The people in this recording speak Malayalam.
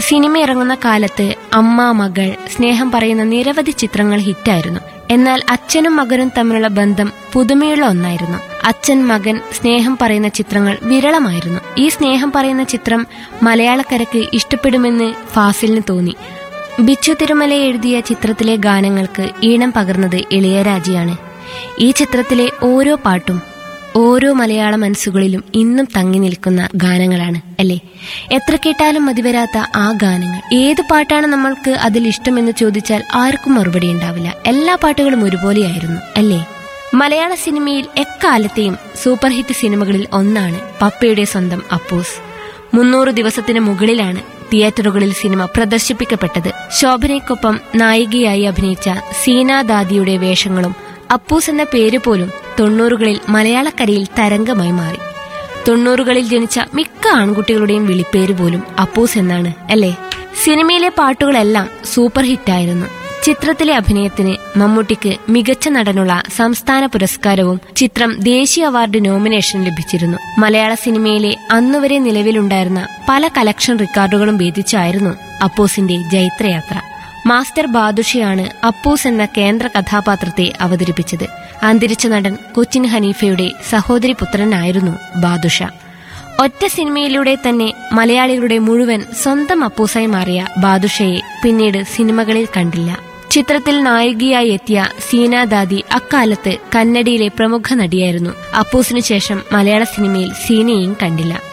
സിനിമ ഇറങ്ങുന്ന കാലത്ത് അമ്മ മകൾ സ്നേഹം പറയുന്ന നിരവധി ചിത്രങ്ങൾ ഹിറ്റായിരുന്നു എന്നാൽ അച്ഛനും മകനും തമ്മിലുള്ള ബന്ധം പുതുമയുള്ള ഒന്നായിരുന്നു അച്ഛൻ മകൻ സ്നേഹം പറയുന്ന ചിത്രങ്ങൾ വിരളമായിരുന്നു ഈ സ്നേഹം പറയുന്ന ചിത്രം മലയാളക്കരയ്ക്ക് ഇഷ്ടപ്പെടുമെന്ന് ഫാസിലിന് തോന്നി ബിച്ചു തിരുമല എഴുതിയ ചിത്രത്തിലെ ഗാനങ്ങൾക്ക് ഈണം പകർന്നത് ഇളയരാജയാണ് ഈ ചിത്രത്തിലെ ഓരോ പാട്ടും ഓരോ മലയാള മനസ്സുകളിലും ഇന്നും തങ്ങി നിൽക്കുന്ന ഗാനങ്ങളാണ് അല്ലേ എത്ര കേട്ടാലും മതിവരാത്ത ആ ഗാനങ്ങൾ ഏത് പാട്ടാണ് നമ്മൾക്ക് അതിൽ ഇഷ്ടമെന്ന് ചോദിച്ചാൽ ആർക്കും മറുപടി ഉണ്ടാവില്ല എല്ലാ പാട്ടുകളും ഒരുപോലെയായിരുന്നു അല്ലേ മലയാള സിനിമയിൽ എക്കാലത്തെയും സൂപ്പർ ഹിറ്റ് സിനിമകളിൽ ഒന്നാണ് പപ്പയുടെ സ്വന്തം അപ്പൂസ് മുന്നൂറ് ദിവസത്തിന് മുകളിലാണ് തിയേറ്ററുകളിൽ സിനിമ പ്രദർശിപ്പിക്കപ്പെട്ടത് ശോഭനയ്ക്കൊപ്പം നായികയായി അഭിനയിച്ച സീന ദാദിയുടെ വേഷങ്ങളും അപ്പൂസ് എന്ന പേര് പോലും തൊണ്ണൂറുകളിൽ മലയാളക്കരയിൽ തരംഗമായി മാറി തൊണ്ണൂറുകളിൽ ജനിച്ച മിക്ക ആൺകുട്ടികളുടെയും വിളിപ്പേര് പോലും അപ്പൂസ് എന്നാണ് അല്ലേ സിനിമയിലെ പാട്ടുകളെല്ലാം സൂപ്പർ ഹിറ്റായിരുന്നു ചിത്രത്തിലെ അഭിനയത്തിന് മമ്മൂട്ടിക്ക് മികച്ച നടനുള്ള സംസ്ഥാന പുരസ്കാരവും ചിത്രം ദേശീയ അവാർഡ് നോമിനേഷൻ ലഭിച്ചിരുന്നു മലയാള സിനിമയിലെ അന്നുവരെ നിലവിലുണ്ടായിരുന്ന പല കലക്ഷൻ റെക്കോർഡുകളും ഭേദിച്ചായിരുന്നു അപ്പൂസിന്റെ ജൈത്രയാത്ര മാസ്റ്റർ ബാദുഷയാണ് അപ്പൂസ് എന്ന കേന്ദ്ര കഥാപാത്രത്തെ അവതരിപ്പിച്ചത് അന്തരിച്ച നടൻ കൊച്ചിൻ ഹനീഫയുടെ സഹോദരി പുത്രനായിരുന്നു ബാദുഷ ഒറ്റ സിനിമയിലൂടെ തന്നെ മലയാളികളുടെ മുഴുവൻ സ്വന്തം അപ്പൂസായി മാറിയ ബാദുഷയെ പിന്നീട് സിനിമകളിൽ കണ്ടില്ല ചിത്രത്തിൽ നായികയായി എത്തിയ സീന ദാദി അക്കാലത്ത് കന്നഡയിലെ പ്രമുഖ നടിയായിരുന്നു അപ്പൂസിനു ശേഷം മലയാള സിനിമയിൽ സീനയും കണ്ടില്ല